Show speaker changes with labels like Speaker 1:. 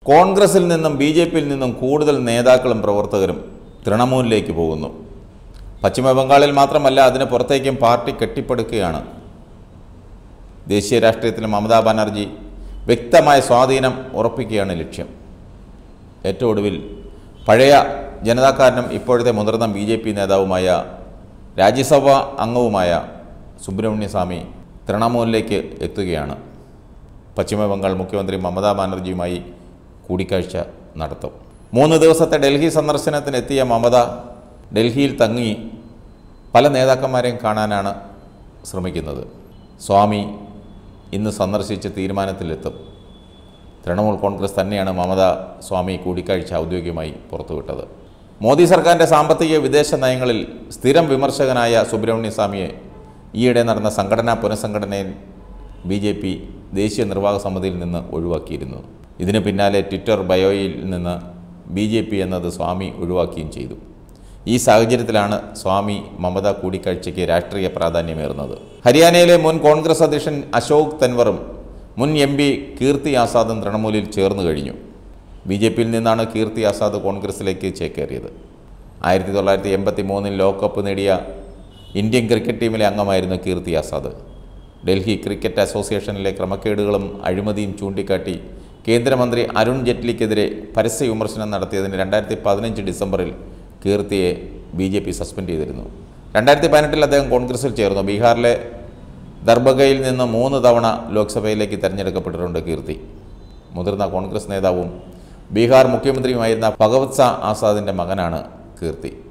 Speaker 1: കോൺഗ്രസിൽ നിന്നും B J പിയിൽ നിന്നും കൂടുതൽ നേതാക്കളും പ്രവർത്തകരും തൃണമൂലിലേക്ക് പോകുന്നു പശ്ചിമ ബംഗാളിൽ മാത്രമല്ല അതിന് പുറത്തേക്കും പാർട്ടി കെട്ടിപ്പടുക്കുകയാണ് ദേശീയ രാഷ്ട്രീയത്തിൽ മമതാ ബാനർജി വ്യക്തമായ സ്വാധീനം ഉറപ്പിക്കുകയാണ് ലക്ഷ്യം ഏറ്റവും ഒടുവിൽ പഴയ ജനതാക്കാരനും ഇപ്പോഴത്തെ മുതിർന്ന ബി ജെ പി നേതാവുമായ രാജ്യസഭാ അംഗവുമായ സുബ്രഹ്മണ്യ സ്വാമി തൃണമൂലിലേക്ക് എത്തുകയാണ് പശ്ചിമ ബംഗാൾ മുഖ്യമന്ത്രി മമതാ ബാനർജിയുമായി കൂടിക്കാഴ്ച നടത്തും മൂന്ന് ദിവസത്തെ ഡൽഹി സന്ദർശനത്തിനെത്തിയ മമത ഡൽഹിയിൽ തങ്ങി പല നേതാക്കന്മാരെയും കാണാനാണ് ശ്രമിക്കുന്നത് സ്വാമി ഇന്ന് സന്ദർശിച്ച് തീരുമാനത്തിലെത്തും തൃണമൂൽ കോൺഗ്രസ് തന്നെയാണ് മമത സ്വാമി കൂടിക്കാഴ്ച ഔദ്യോഗികമായി പുറത്തുവിട്ടത് മോദി സർക്കാരിൻ്റെ സാമ്പത്തിക വിദേശ നയങ്ങളിൽ സ്ഥിരം വിമർശകനായ സുബ്രഹ്മണ്യ സ്വാമിയെ ഈയിടെ നടന്ന സംഘടനാ പുനഃസംഘടനയിൽ ബി ജെ പി ദേശീയ നിർവാഹക സമിതിയിൽ നിന്ന് ഒഴിവാക്കിയിരുന്നു ഇതിന് പിന്നാലെ ട്വിറ്റർ ബയോയിൽ നിന്ന് ബി ജെ പി എന്നത് സ്വാമി ഒഴിവാക്കുകയും ചെയ്തു ഈ സാഹചര്യത്തിലാണ് സ്വാമി മമത കൂടിക്കാഴ്ചയ്ക്ക് രാഷ്ട്രീയ പ്രാധാന്യമേറുന്നത് ഹരിയാനയിലെ മുൻ കോൺഗ്രസ് അധ്യക്ഷൻ അശോക് തൻവറും മുൻ എം പി കീർത്തി ആസാദും തൃണമൂലിൽ ചേർന്ന് കഴിഞ്ഞു ബി ജെ പിയിൽ നിന്നാണ് കീർത്തി ആസാദ് കോൺഗ്രസിലേക്ക് ചേക്കേറിയത് ആയിരത്തി തൊള്ളായിരത്തി എൺപത്തി മൂന്നിൽ ലോകകപ്പ് നേടിയ ഇന്ത്യൻ ക്രിക്കറ്റ് ടീമിലെ അംഗമായിരുന്നു കീർത്തി ആസാദ് ഡൽഹി ക്രിക്കറ്റ് അസോസിയേഷനിലെ ക്രമക്കേടുകളും അഴിമതിയും ചൂണ്ടിക്കാട്ടി കേന്ദ്രമന്ത്രി അരുൺ ജെറ്റ്ലിക്കെതിരെ പരസ്യ വിമർശനം നടത്തിയതിന് രണ്ടായിരത്തി പതിനഞ്ച് ഡിസംബറിൽ കീർത്തിയെ ബി ജെ പി സസ്പെൻഡ് ചെയ്തിരുന്നു രണ്ടായിരത്തി പതിനെട്ടിൽ അദ്ദേഹം കോൺഗ്രസിൽ ചേർന്നു ബീഹാറിലെ ദർബഗയിൽ നിന്ന് മൂന്ന് തവണ ലോക്സഭയിലേക്ക് തിരഞ്ഞെടുക്കപ്പെട്ടിട്ടുണ്ട് കീർത്തി മുതിർന്ന കോൺഗ്രസ് നേതാവും ബീഹാർ മുഖ്യമന്ത്രിയുമായിരുന്ന ഭഗവത് സാ ആസാദിൻ്റെ മകനാണ് കീർത്തി